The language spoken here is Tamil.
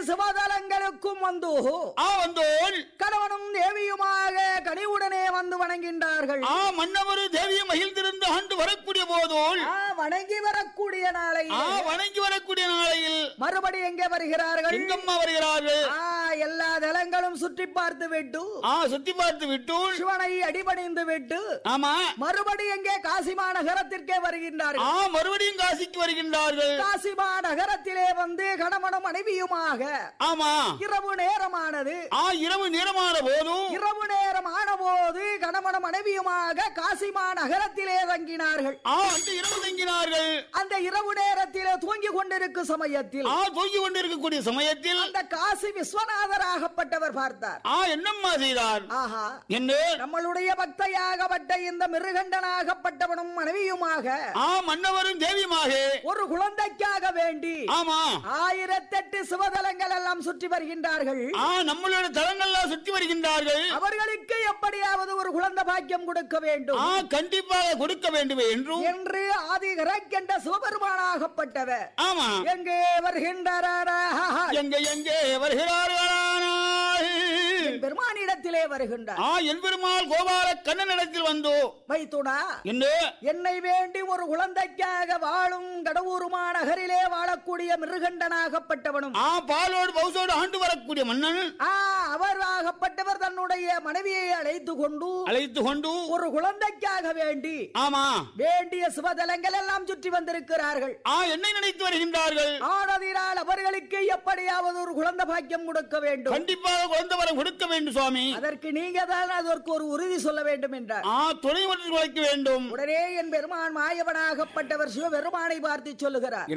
சிவதலங்களுக்கும் வந்து ஆ வந்தோள் கணவனும் தேவியுமாக கனிவுடனே வந்து வணங்கின்றார்கள் ஆ மன்னவர் தேவியை மகிழ்ந்திருந்து ஆண்டு வரக்கூடிய போதோள் ஆ, வணங்கி வரக்கூடிய நாளை ஆ வணங்கி வரக்கூடிய நாளையில் மறுபடி எங்கே வருகிறார்கள் எங்கம்மா வருகிறார்கள் ஆ, எல்லா தலங்களும் சுற்றி பார்த்து விட்டு ஆ சுத்தி பார்த்து விட்டோள் சிவனை அடிபணிந்து விட்டு ஆமா மறுபடி எங்கே காசிமா நகரத்திற்கே வருகின்றார்கள் ஆ மறுபடியும் காசிக்கு வருகின்றார்கள் காசிமா நகரத்திலே வந்து கணவனும் மனைவியுமாக ஆமா இரவு நேரமானது ஆ இரவு நேரமான போதும் இரவு நேரம் ஆனபோது கணவனும் மனைவியுமாக காசிமா நகரத்திலே தங்கினார்கள் ஆ அந்த இரவு தங்கினார்கள் அந்த இரவு நேரத்திலே தூங்கிக் கொண்டிருக்கும் சமயத்தில் ஆ தூங்கி கொண்டிருக்கக்கூடிய சமயத்தில் அந்த காசி விஸ்வநாதராகப்பட்டவர் பார்த்தார் ஆ என்னம்மா செய்தார் ஆஹா என்ன நம்மளுடைய பக்தையாகப்பட்ட இந்த மிருகண்டனாகப்பட்டவனும் மனைவியுமாக ஆ மன்னவரும் தேவியுமாக ஒரு குழந்தைக்காக வேண்டி ஆமா ஆயிரத்தெட்டு சிவதலங்கள் எல்லாம் சுற்றி வருகின்றார்கள் ஆ நம்மளோட தலங்கள்லாம் சுற்றி வருகின்றார்கள் அவர்களுக்கு எப்படியாவது ஒரு குழந்தை பாக்கியம் கொடுக்க வேண்டும் ஆ கண்டிப்பாக கொடுக்க வேண்டும் என்றும் என்று ஆதி கரைக்கண்ட சிவபெருமானாகப்பட்டவர் ஆமா எங்கே வருகின்றார் எங்க எங்கே வருகிறார்கள் பெருமானிடத்திலே வருகின்றார் ஆ என் பெருமாள் கோபால கண்ணனிடத்தில் வந்தோ வைத்துடா என்ன என்னை வேண்டி ஒரு குழந்தைக்காக வாழும் கடவுருமா நகரிலே வாழக்கூடிய மிருகண்டனாகப்பட்டவனும் ஆ பாலோடு பௌசோடு ஆண்டு வரக்கூடிய மன்னன் ஆ அவர் ஆகப்பட்டவர் தன்னுடைய மனைவியை அழைத்து கொண்டு அழைத்து கொண்டு ஒரு குழந்தைக்காக வேண்டி ஆமா வேண்டிய சிவதலங்கள் எல்லாம் சுற்றி வந்திருக்கிறார்கள் ஆ என்னை நினைத்து வருகின்றார்கள் ஆனதினால் அவர்களுக்கு எப்படியாவது ஒரு குழந்தை பாக்கியம் கொடுக்க வேண்டும் கண்டிப்பாக குழந்தை வரம் கொடுக்க வேண்டும் சுவாமி அதற்கு நீங்க தான் அதற்கு ஒரு உறுதி சொல்ல வேண்டும் என்றார் ஆ துணை மற்றும் உழைக்க வேண்டும் உடனே என் பெருமான் மாயவனாகப்பட்டவர் சிவபெருமானை பார்த்து சொல்லுகிறார்